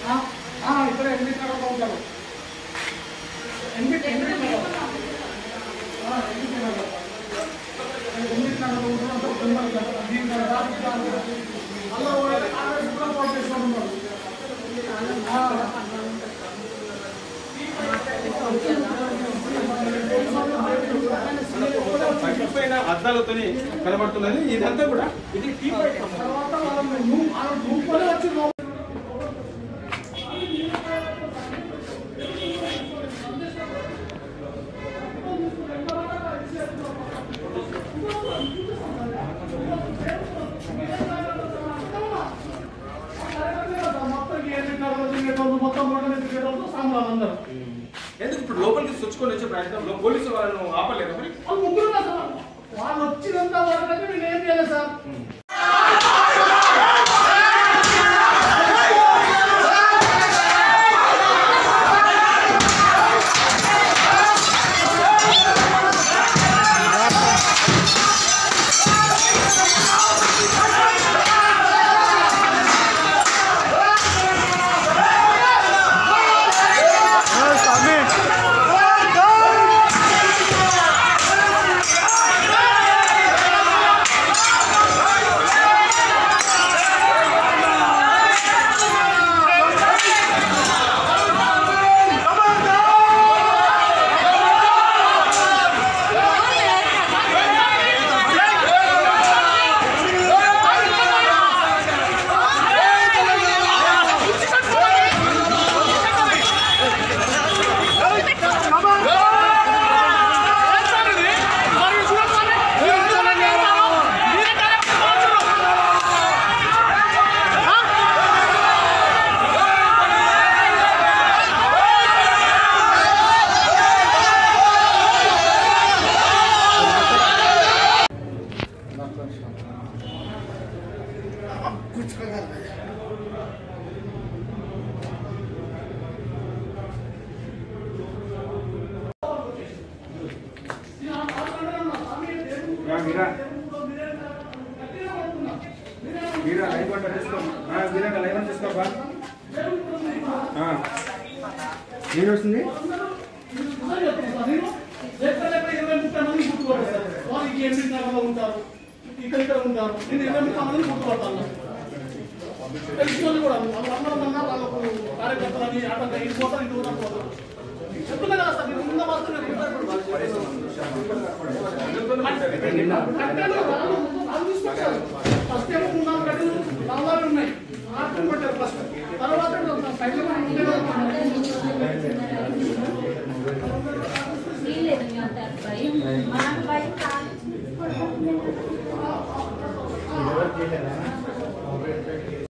ఆ, ఆ, ఇక్కడ ఎనిమిది నగరంలో ఉంటారు ఎనిమిది ఎనిమిది నగరం ఆ, ఎనిమిది నగరం ఎనిమిది నగరంలో ఉంటారు తొందరగా ఉంటారు. దీని తర్వాత రాత్రి కాదు. అలా పోయారు, ఆల్రెడీ కూడా పోటీ చేసుకొని ఉన్నారు. ఆ, పగిలిపోయిన అద్దాలతోని కనబడుతున్నది ఇదంతా కూడా ఇది టీ పాయింట్ తర్వాత వాళ్ళని ను- ఆ గుంపులో వచ్చి లోపల మొత్తం ఎనిమిది నగరాలు తిరిగేటోళ్ళు, మొత్తం రోడ్డు మీద తిరిగేటోళ్ళు సాంబాలు అందరూ. ఎందుకు ఇప్పుడు లోపలికి చొచ్చుకొని వచ్చే ప్రయత్నంలో పోలీసు వాళ్ళను ఆపలేరు మరి వాళ్ళు ముగ్గురు ఉన్నారు సార్. వాళ్ళు వచ్చినంత వరకు అయితే నేను ఏం చేయలేదు sir yeah, Meera Meera live అంట తీసుకో ఆ, మీరా లైవ్ అంట తీసుకో బా ఆ. ఏం వస్తుంది ఎక్కడ ఎక్కడ ఇరవై ముప్పై మంది గుర్తుపడతారు వాళ్ళు ఈ ఎనిమిది నగరంలో ఉంటారు ఇక్కడ ఇక్కడ ఉంటారు నేను ఇరవై ముప్పై మంది గుర్తుపడతాను తెలుసుకొని కూడా వాళ్ళందరం కన్నా వాళ్ళకు కార్యకర్తలని అక్కడ ఇటు పోతారు ఇటు పోతారు పోతారు చెప్తున్నా కదా సార్ మీరు ముందు మాత్రం ఫస్ట్ ఏమో మూడు నాలుగు కట్టెలు నల్లవి ఉన్నాయి ఆటలు పట్టారు ఫస్ట్ తర్వాత పైన ఉండే